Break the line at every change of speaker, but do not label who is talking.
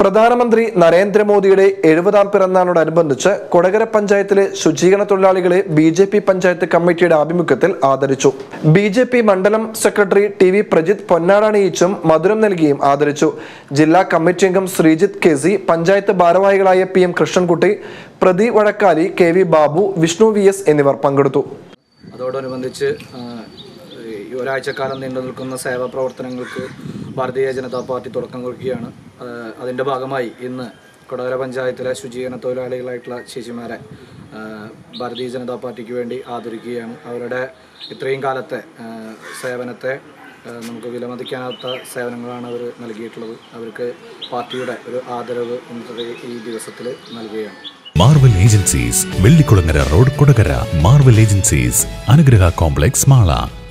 പ്രധാനമന്ത്രി നരേന്ദ്രമോദിയുടെ എഴുപതാം പിറന്നാളിനോടനുബന്ധിച്ച് കൊടകര പഞ്ചായത്തിലെ ശുചീകരണ തൊഴിലാളികളെ ബി ജെ പി പഞ്ചായത്ത് കമ്മിറ്റിയുടെ ആഭിമുഖ്യത്തിൽ ആദരിച്ചു ബി ജെ പി മണ്ഡലം സെക്രട്ടറി ടി വി പ്രജിത്ത് പൊന്നാടണിയിച്ചും മധുരം നൽകിയും ആദരിച്ചു ജില്ലാ കമ്മിറ്റി അംഗം ശ്രീജിത്ത് കെ സി പഞ്ചായത്ത് ഭാരവാഹികളായ പി എം കൃഷ്ണൻകുട്ടി പ്രതി Vazhakkali K V Babu Vishnu V S എന്നിവർ പങ്കെടുത്തു
അതോടനുബന്ധിച്ച് ആ, ഈ ഒരാഴ്ചക്കാലം നീണ്ടു നിൽക്കുന്ന സേവാ പ്രവർത്തനങ്ങൾക്ക് ഭാരതീയ ജനതാ പാർട്ടി തുടക്കം കുറിക്കുകയാണ് ആ, അതിൻ്റെ ഭാഗമായി ഇന്ന് കൊടകര പഞ്ചായത്തിലെ ശുചീകരണ തൊഴിലാളികളായിട്ടുള്ള ചേച്ചിമാരെ ആ, ഭാരതീയ ജനതാ പാർട്ടിക്ക് വേണ്ടി ആദരിക്കുകയാണ് അവരുടെ ഇത്രയും കാലത്തെ ആ, സേവനത്തെ ആ, നമുക്ക് വിലമതിക്കാനാത്ത സേവനങ്ങളാണ് അവർ നൽകിയിട്ടുള്ളത് അവർക്ക് പാർട്ടിയുടെ ഒരു ആദരവ് ഇന്നത്തെ ഈ ദിവസത്തിൽ നൽകുകയാണ്
Marvel agencies Vellikulangara road Kodakara Marvel agencies Anugraha complex Mala